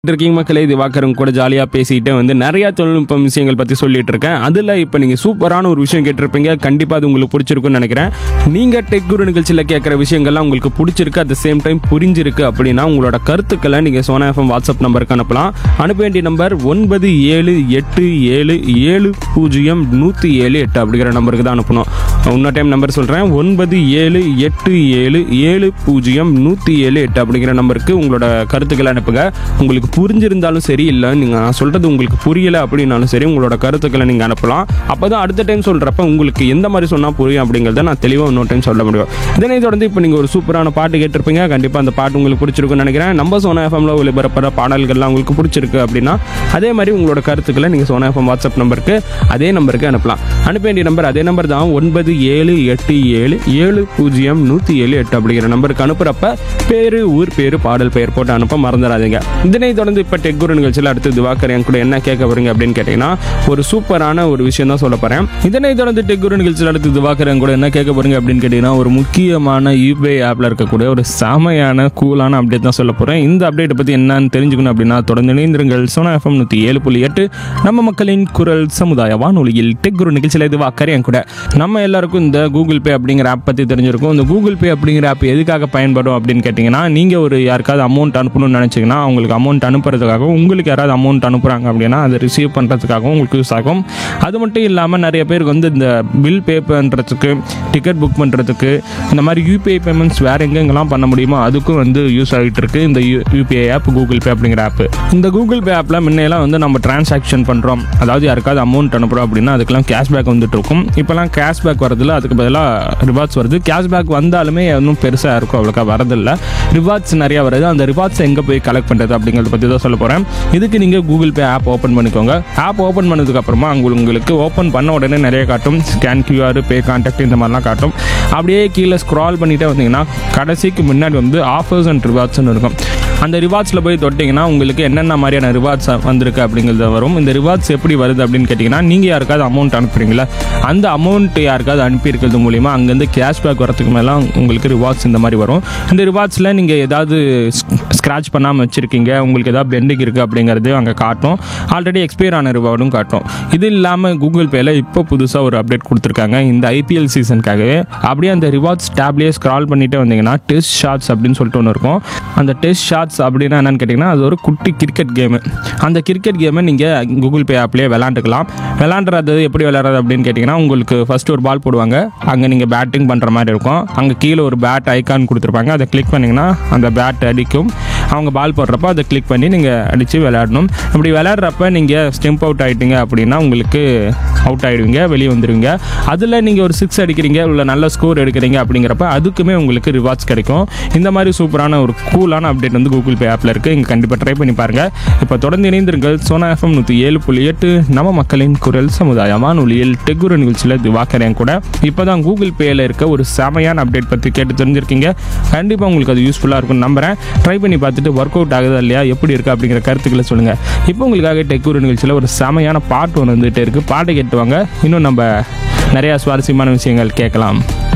இருக்கீங்க மக்களே இது வாக்கரும் கூட ஜாலியாக பேசிக்கிட்டே வந்து நிறைய தொழில்நுட்ப விஷயங்கள் பற்றி சொல்லிட்டு இருக்கேன் அதில் இப்போ நீங்கள் சூப்பரான ஒரு விஷயம் கேட்டிருப்பீங்க கண்டிப்பாக அது உங்களுக்கு பிடிச்சிருக்குன்னு நினைக்கிறேன் நீங்கள் டெக் குரு நிகழ்ச்சியில் கேட்குற விஷயங்கள்லாம் உங்களுக்கு பிடிச்சிருக்கு அட் த சேம் டைம் புரிஞ்சிருக்கு அப்படின்னா உங்களோட கருத்துக்களை நீங்கள் சோனா எஃப்எம் வாட்ஸ்அப் நம்பருக்கு அனுப்பலாம் அனுப்ப வேண்டிய நம்பர் ஒன்பது ஏழு எட்டு ஏழு ஏழு பூஜ்ஜியம் நூற்றி ஏழு எட்டு அப்படிங்கிற நம்பருக்கு தான் அனுப்பணும் இன்னொரு டைம் நம்பர் சொல்கிறேன் ஒன்பது ஏழு எட்டு ஏழு ஏழு பூஜ்ஜியம் நூற்றி ஏழு எட்டு அப்படிங்கிற நம்பருக்கு உங்களோட கருத்துக்களை அனுப்புங்க உங்களுக்கு புரிஞ்சிருந்தாலும் சரி இல்லை நீங்கள் நான் சொல்கிறது உங்களுக்கு புரியலை அப்படின்னாலும் சரி உங்களோட கருத்துக்களை நீங்கள் அனுப்பலாம் அப்போ தான் அடுத்த டைம் சொல்கிறப்ப உங்களுக்கு எந்த மாதிரி சொன்னால் புரியும் அப்படிங்கிறத நான் தெளிவாக இன்னொரு டைம் சொல்ல முடியும் இதனை தொடர்ந்து இப்போ நீங்கள் ஒரு சூப்பரான பாட்டு கேட்டிருப்பீங்க கண்டிப்பாக அந்த பாட்டு உங்களுக்கு பிடிச்சிருக்குன்னு நினைக்கிறேன் நம்ம சோனா எஃப்எம்ல ஒளிபரப்புற பாடல்கள்லாம் உங்களுக்கு பிடிச்சிருக்கு அப்படின்னா அதே மாதிரி உங்களோட கருத்துக்களை நீங்கள் சோனா எஃப்எம் வாட்ஸ்அப் நம்பருக்கு அதே நம்பருக்கு அனுப்பலாம் அனுப்ப வேண்டிய நம்பர் அதே நம்பர் தான் ஒன்பது ஏழு எட்டு ஏழு ஏழு பூஜ்ஜியம் நூற்றி ஏழு எட்டு அப்படிங்கிற நம்பருக்கு அனுப்புகிறப்ப பேரு ஊர் பேரு பாடல் பெயர் போட்டு அனுப்ப மறந்துடாதீங்க இதனை தொடர்ந்து இப்போ டெக் குரு நிகழ்ச்சியில் அடுத்து திவாகர் என் கூட என்ன கேட்க போறீங்க அப்படின்னு கேட்டிங்கன்னா ஒரு சூப்பரான ஒரு விஷயம் தான் சொல்ல போகிறேன் இதனை தொடர்ந்து டெக் குரு நிகழ்ச்சியில் அடுத்து திவாகர் என் கூட என்ன கேட்க போறீங்க அப்படின்னு கேட்டிங்கன்னா ஒரு முக்கியமான யூபிஐ ஆப்பில் இருக்கக்கூடிய ஒரு செமையான கூலான அப்டேட் தான் சொல்ல போகிறேன் இந்த அப்டேட்டை பற்றி என்னன்னு தெரிஞ்சுக்கணும் அப்படின்னா தொடர்ந்து இணைந்திருங்கள் சோனா எஃப்எம் நூற்றி ஏழு புள்ளி எட்டு நம்ம மக்களின் குரல் சமுதாய வானொலியில் டெக் குரு நிகழ்ச்சியில் இது வாக்கர் என் கூட நம்ம எல்லாருக்கும் இந்த கூகுள் பே அப்படிங்கிற ஆப் பற்றி தெரிஞ்சிருக்கும் இந்த கூகுள் பே அப்படிங்கிற ஆப் எதுக்காக பயன்படும் அப்படின்னு கேட்டிங்கன்னா நீங்கள் ஒரு யாருக்காவது அமௌண்ட் அனுப்பணும்னு நினச்சிங்கன்னா அவங்களுக்கு அமௌண்ட் அனுப்புறதுக்காகவும் உங்களுக்கு யாராவது அமௌண்ட் அனுப்புகிறாங்க அப்படின்னா அதை ரிசீவ் பண்ணுறதுக்காகவும் உங்களுக்கு யூஸ் ஆகும் அது மட்டும் இல்லாமல் நிறைய பேருக்கு வந்து இந்த பில் பே பண்ணுறதுக்கு டிக்கெட் புக் பண்ணுறதுக்கு இந்த மாதிரி யூபிஐ பேமெண்ட்ஸ் வேறு எங்கெங்கெல்லாம் பண்ண முடியுமோ அதுக்கும் வந்து யூஸ் ஆகிட்டு இருக்கு இந்த யூபிஐ ஆப் கூகுள் பே அப்படிங்கிற ஆப் இந்த கூகுள் பே ஆப்பில் முன்னையெல்லாம் வந்து நம்ம டிரான்சாக்ஷன் பண்ணுறோம் அதாவது யாருக்காவது அமௌண்ட் அனுப்புகிறோம் அப்படின்னா அதுக்கெல்லாம் கேஷ்பேக் வந்துட்டு இருக்கும் இப்போலாம் கேஷ்பேக் வரதில்ல அதுக்கு பதிலாக ரிவார்ட்ஸ் வருது கேஷ்பேக் வந்தாலுமே இன்னும் பெருசாக இருக்கும் அவ்வளோக்கா வரதில்லை ரிவார்ட்ஸ் நிறையா வருது அந்த ரிவார்ட்ஸ் எங்கே போய் கலெக்ட் பண்ணுறது அப்படிங்கிறத பற்றி தான் சொல்ல போகிறேன் இதுக்கு நீங்கள் கூகுள் பே ஆப் ஓப்பன் பண்ணிக்கோங்க ஆப் ஓப்பன் பண்ணதுக்கப்புறமா உங்களுக்கு ஓப்பன் பண்ண உடனே நிறைய காட்டும் ஸ்கேன் கியூஆர் பே கான்டாக்ட் இந்த மாதிரிலாம் காட்டும் அப்படியே கீழே ஸ்க்ரால் பண்ணிட்டே வந்தீங்கன்னா கடைசிக்கு முன்னாடி வந்து ஆஃபர்ஸ் அண்ட் ரிவார்ட்ஸ்னு இருக்கும் அந்த ரிவார்ட்ஸில் போய் தொட்டிங்கன்னா உங்களுக்கு என்னென்ன மாதிரியான ரிவார்ட்ஸ் வந்திருக்கு அப்படிங்கிறது வரும் இந்த ரிவார்ட்ஸ் எப்படி வருது அப்படின்னு கேட்டிங்கன்னா நீங்கள் யாருக்காவது அமௌண்ட் அனுப்புறீங்களா அந்த அமௌண்ட் யாருக்காவது அனுப்பியிருக்கிறது மூலிமா அங்கேருந்து கேஷ்பேக் வரதுக்கு மேலே உங்களுக்கு ரிவார்ட்ஸ் இந்த மாதிரி வரும் இந்த ரிவார்ட்ஸில் நீங்கள் ஏதாவது ஸ்க்ராட்ச் பண்ணாமல் வச்சுருக்கீங்க உங்களுக்கு ஏதாவது பெண்டிங் இருக்குது அப்படிங்கிறது அங்கே காட்டும் ஆல்ரெடி எக்ஸ்பயர் ஆன ரிவார்டும் காட்டும் இது இல்லாமல் கூகுள் பேயில் இப்போ புதுசாக ஒரு அப்டேட் கொடுத்துருக்காங்க இந்த ஐபிஎல் சீசனுக்காகவே அப்படியே அந்த ரிவார்ட்ஸ் டேப்லேயே ஸ்க்ரால் பண்ணிட்டே வந்தீங்கன்னா டெஸ்ட் ஷாட்ஸ் அப்படின்னு சொல்லிட்டு ஒன்று இருக்கும் அந்த டெஸ்ட் ஷாட்ஸ் அப்படின்னா என்னன்னு கேட்டிங்கன்னா அது ஒரு குட்டி கிரிக்கெட் கேமு அந்த கிரிக்கெட் கேமை நீங்கள் கூகுள் பே ஆப்லேயே விளாண்டுக்கலாம் விளாண்டுறது எப்படி விளையாடுறது அப்படின்னு கேட்டிங்கன்னா உங்களுக்கு ஃபஸ்ட்டு ஒரு பால் போடுவாங்க அங்கே நீங்கள் பேட்டிங் பண்ணுற மாதிரி இருக்கும் அங்கே கீழே ஒரு பேட் ஐக்கான் கொடுத்துருப்பாங்க அதை கிளிக் பண்ணிங்கன்னா அந்த பேட் அடிக்கும் அவங்க பால் போடுறப்ப அதை கிளிக் பண்ணி நீங்கள் அடித்து விளையாடணும் அப்படி விளையாடுறப்ப நீங்கள் ஸ்டெம்ப் அவுட் ஆகிட்டீங்க அப்படின்னா உங்களுக்கு அவுட் ஆகிடுவீங்க வெளியே வந்துடுவீங்க அதில் நீங்கள் ஒரு சிக்ஸ் அடிக்கிறீங்க இல்லை நல்ல ஸ்கோர் எடுக்கிறீங்க அப்படிங்கிறப்ப அதுக்குமே உங்களுக்கு ரிவார்ட்ஸ் கிடைக்கும் இந்த மாதிரி சூப்பரான ஒரு கூலான அப்டேட் வந்து கூகுள் பே ஆப்பில் இருக்குது இங்கே கண்டிப்பாக ட்ரை பண்ணி பாருங்கள் இப்போ தொடர்ந்து இணைந்திருங்கள் சோனா எஃப்எம் நூற்றி ஏழு புள்ளி எட்டு நம்ம மக்களின் குரல் சமுதாய வானொலியில் டெகுரு நிகழ்ச்சியில் திவாக்கரேன் கூட இப்போ தான் கூகுள் பேயில் இருக்க ஒரு செமையான அப்டேட் பற்றி கேட்டு தெரிஞ்சிருக்கீங்க கண்டிப்பாக உங்களுக்கு அது யூஸ்ஃபுல்லாக இருக்கும்னு நம்புறேன் ட்ரை பண்ணி பார்த்துட்டு ஒர்க் அவுட் ஆகுதா இல்லையா எப்படி இருக்குது அப்படிங்கிற கருத்துக்களை சொல்லுங்கள் இப்போ உங்களுக்காக டெக்குரு நிகழ்ச்சியில் ஒரு செமையான பாட்டு ஒன்று வந்துகிட்டே இருக்குது பாட்டை கேட்டுவாங்க இன்னும் நம்ம நிறையா சுவாரஸ்யமான விஷயங்கள் கேட்கலாம்